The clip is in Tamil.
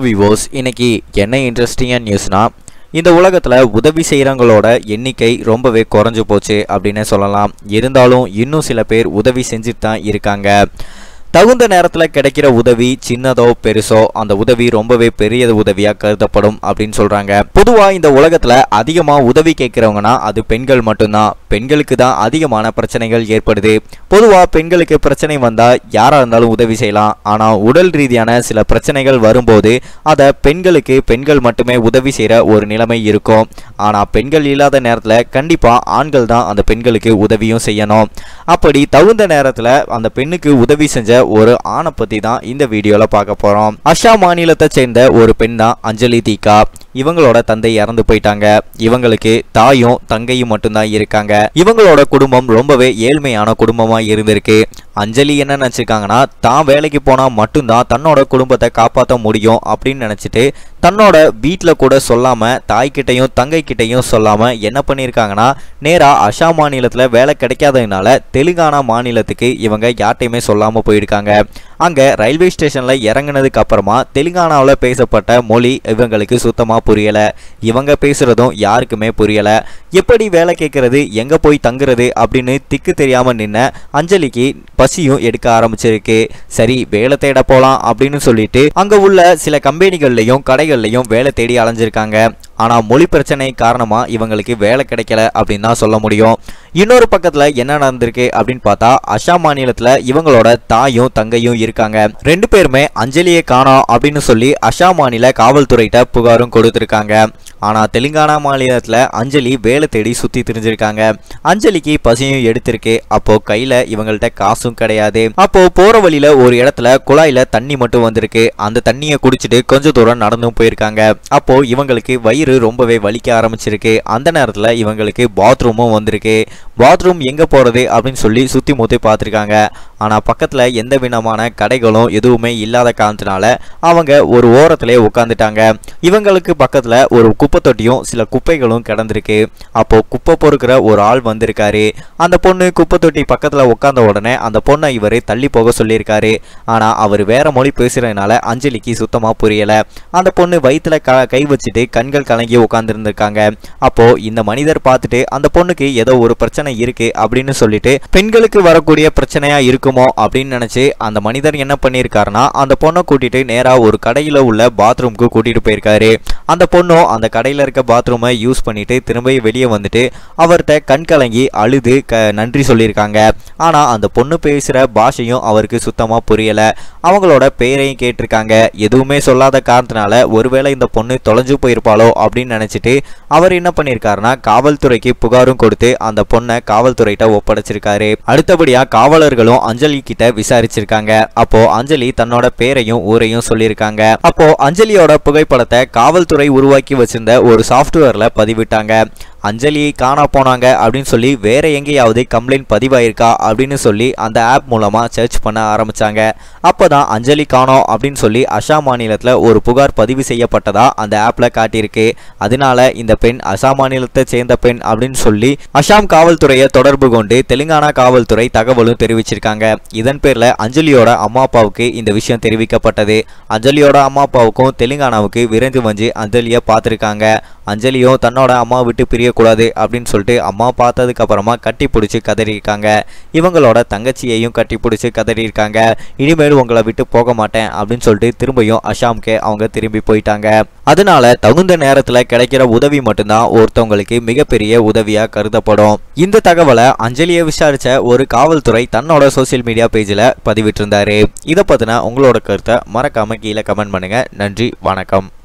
விவோஸ் இன்னைக்கு என்ன இன்ட்ரெஸ்டிங்கான நியூஸ்னா இந்த உலகத்தில் உதவி செய்கிறவங்களோட எண்ணிக்கை ரொம்பவே குறைஞ்சு போச்சு அப்படின்னு சொல்லலாம் இருந்தாலும் இன்னும் சில பேர் உதவி செஞ்சுட்டு தான் இருக்காங்க தகுந்த நேரத்தில் கிடைக்கிற உதவி சின்னதோ பெருசோ அந்த உதவி ரொம்பவே பெரிய உதவியாக கருதப்படும் அப்படின்னு சொல்கிறாங்க பொதுவாக இந்த உலகத்தில் அதிகமாக உதவி கேட்குறவங்கன்னா அது பெண்கள் மட்டும்தான் பெண்களுக்கு தான் அதிகமான பிரச்சனைகள் ஏற்படுது பொதுவாக பெண்களுக்கு பிரச்சனை வந்தால் யாராக இருந்தாலும் உதவி செய்யலாம் ஆனால் உடல் ரீதியான சில பிரச்சனைகள் வரும்போது அதை பெண்களுக்கு பெண்கள் மட்டுமே உதவி செய்கிற ஒரு நிலைமை இருக்கும் ஆனால் பெண்கள் இல்லாத நேரத்தில் கண்டிப்பாக ஆண்கள் தான் அந்த பெண்களுக்கு உதவியும் செய்யணும் அப்படி தகுந்த நேரத்தில் அந்த பெண்ணுக்கு உதவி செஞ்ச ஒரு ஆணை பற்றி தான் இந்த வீடியோவில் பார்க்க போகிறோம் அஷா மாநிலத்தை சேர்ந்த ஒரு பெண் தான் அஞ்சலி தீகா இவங்களோட தந்தை இறந்து போயிட்டாங்க இவங்களுக்கு தாயும் தங்கையும் மட்டும்தான் இருக்காங்க இவங்களோட குடும்பம் ரொம்பவே ஏழ்மையான குடும்பமா இருந்திருக்கு அஞ்சலி என்ன நினச்சிருக்காங்கன்னா தான் வேலைக்கு போனால் மட்டும்தான் தன்னோட குடும்பத்தை காப்பாற்ற முடியும் அப்படின்னு நினச்சிட்டு தன்னோட வீட்டில் கூட சொல்லாமல் தாய்கிட்டையும் தங்கைக்கிட்டையும் சொல்லாமல் என்ன பண்ணியிருக்காங்கன்னா நேராக அஷா மாநிலத்தில் வேலை கிடைக்காததுனால தெலுங்கானா மாநிலத்துக்கு இவங்க யார்ட்டையுமே சொல்லாமல் போயிருக்காங்க அங்கே ரயில்வே ஸ்டேஷனில் இறங்குனதுக்கு அப்புறமா தெலுங்கானாவில் பேசப்பட்ட மொழி இவங்களுக்கு சுத்தமாக புரியலை இவங்க பேசுகிறதும் யாருக்குமே புரியலை எப்படி வேலை கேட்கறது எங்கே போய் தங்குறது அப்படின்னு திக்கு தெரியாமல் நின்ன அஞ்சலிக்கு பசியும் எடுக்க ஆரம்பிச்சிருக்கு சரி வேலை தேட போகலாம் அப்படின்னு சொல்லிட்டு அங்கே உள்ள சில கம்பெனிகள்லையும் கடைகள்லையும் வேலை தேடி அலைஞ்சிருக்காங்க ஆனால் மொழி பிரச்சனை காரணமாக இவங்களுக்கு வேலை கிடைக்கல அப்படின்னு தான் சொல்ல முடியும் இன்னொரு பக்கத்தில் என்ன நடந்திருக்கு அப்படின்னு பார்த்தா அசாம் மாநிலத்தில் இவங்களோட தாயும் தங்கையும் இருக்காங்க ரெண்டு பேருமே அஞ்சலியை காணோம் அப்படின்னு சொல்லி அசாம் மாநில காவல்துறையிட்ட புகாரும் கொடுத்துருக்காங்க ஆனால் தெலுங்கானா மாநிலத்தில் அஞ்சலி வேலை தேடி சுற்றி திரிஞ்சிருக்காங்க அஞ்சலிக்கு பசியும் எடுத்திருக்கு அப்போ கையில் இவங்கள்ட்ட காசும் கிடையாது அப்போ போகிற வழியில் ஒரு இடத்துல குழாயில் தண்ணி மட்டும் வந்திருக்கு அந்த தண்ணியை குடிச்சிட்டு கொஞ்ச தூரம் நடந்தும் போயிருக்காங்க அப்போ இவங்களுக்கு வயிறு ரொம்பவே வலிக்க ஆரம்பிச்சிருக்கு அந்த நேரத்தில் இவங்களுக்கு பாத்ரூமும் வந்திருக்கு பாத்ரூம் எங்கே போகிறது அப்படின்னு சொல்லி சுற்றி முற்றி பார்த்துருக்காங்க ஆனால் பக்கத்தில் எந்த விதமான கடைகளும் எதுவுமே இல்லாத காரணத்தினால அவங்க ஒரு ஓரத்திலே உட்காந்துட்டாங்க இவங்களுக்கு பக்கத்தில் ஒரு குப்பை தொட்டியும் சில குப்பைகளும் கிடந்திருக்கு அப்போ குப்பை பொறுக்கிற ஒரு ஆள் வந்திருக்காரு அந்த பொண்ணு குப்பை தொட்டி பக்கத்தில் உட்காந்த உடனே அந்த பொண்ணை இவர் தள்ளி போக சொல்லியிருக்காரு ஆனால் அவர் வேற மொழி பேசுறதுனால அஞ்சலிக்கு சுத்தமாக புரியல அந்த பொண்ணு வயிற்றுல க கை வச்சுட்டு கண்கள் கலங்கி உட்காந்துருந்துருக்காங்க அப்போ இந்த மனிதர் பார்த்துட்டு அந்த பொண்ணுக்கு ஏதோ ஒரு பிரச்சனை இருக்கு அப்படின்னு சொல்லிட்டு பெண்களுக்கு வரக்கூடிய பிரச்சனையா இருக்குமோ அப்படின்னு நினைச்சு அந்த மனிதர் என்ன பண்ணியிருக்காருன்னா அந்த பொண்ணை கூட்டிட்டு நேரா ஒரு கடையில உள்ள பாத்ரூம்க்கு கூட்டிட்டு போயிருக்காரு அந்த பொண்ணும் அந்த கடையில இருக்க பாத்ரூமை யூஸ் பண்ணிட்டு திரும்ப வெளியே வந்துட்டு அவர்கிட்ட கண் கலங்கி அழுது க நன்றி சொல்லியிருக்காங்க ஆனா அந்த பொண்ணு பேசுற பாஷையும் அவருக்கு சுத்தமா புரியல அவங்களோட பெயரையும் கேட்டிருக்காங்க எதுவுமே சொல்லாத காரணத்தினால ஒருவேளை இந்த பொண்ணு தொலைஞ்சு போயிருப்பாளோ அப்படின்னு நினைச்சிட்டு அவர் என்ன பண்ணியிருக்காருன்னா காவல்துறைக்கு புகாரும் கொடுத்து அந்த பொண்ணை காவல்துறையிட்ட ஒப்படைச்சிருக்காரு அடுத்தபடியா காவலர்களும் அஞ்சலி கிட்ட விசாரிச்சிருக்காங்க அப்போ அஞ்சலி தன்னோட பேரையும் ஊரையும் சொல்லியிருக்காங்க அப்போ அஞ்சலியோட புகைப்படத்தை காவல்துறை உருவாக்கி வச்சிருந்த ஒரு சாஃப்ட்வேர்ல பதிவிட்டாங்க அஞ்சலி காணா போனாங்க அப்படின்னு சொல்லி வேற எங்கேயாவது கம்ப்ளைண்ட் பதிவாயிருக்கா அப்படின்னு சொல்லி அந்த ஆப் மூலமா சர்ச் பண்ண ஆரம்பிச்சாங்க அப்பதான் அஞ்சலி காணோம் அப்படின்னு சொல்லி அசாம் மாநிலத்தில் ஒரு புகார் பதிவு செய்யப்பட்டதா அந்த ஆப்ல காட்டியிருக்கு அதனால இந்த பெண் அசாம் மாநிலத்தை சேர்ந்த பெண் அப்படின்னு சொல்லி அசாம் காவல்துறையை தொடர்பு கொண்டு தெலுங்கானா காவல்துறை தகவலும் தெரிவிச்சிருக்காங்க இதன் பேர்ல அஞ்சலியோட அம்மா அப்பாவுக்கு இந்த விஷயம் தெரிவிக்கப்பட்டது அஞ்சலியோட அம்மா அப்பாவுக்கும் தெலுங்கானாவுக்கு விரைந்து வந்து அஞ்சலியை பார்த்துருக்காங்க அஞ்சலியும் தன்னோட அம்மா விட்டு பிரியக்கூடாது அப்படின்னு சொல்லிட்டு அம்மா பார்த்ததுக்கு அப்புறமா கட்டி பிடிச்சி கதறியிருக்காங்க இவங்களோட தங்கச்சியையும் கட்டி பிடிச்சி கதறியிருக்காங்க இனிமேல் உங்களை விட்டு போக மாட்டேன் அப்படின்னு சொல்லிட்டு திரும்பியும் அஷாம்கே அவங்க திரும்பி போயிட்டாங்க அதனால தகுந்த நேரத்தில் கிடைக்கிற உதவி மட்டும்தான் ஒருத்தவங்களுக்கு மிகப்பெரிய உதவியா கருதப்படும் இந்த தகவலை அஞ்சலியை விசாரிச்ச ஒரு காவல்துறை தன்னோட சோசியல் மீடியா பேஜில் பதிவிட்டிருந்தாரு இதை பத்தின உங்களோட கருத்தை மறக்காம கீழே கமெண்ட் பண்ணுங்க நன்றி வணக்கம்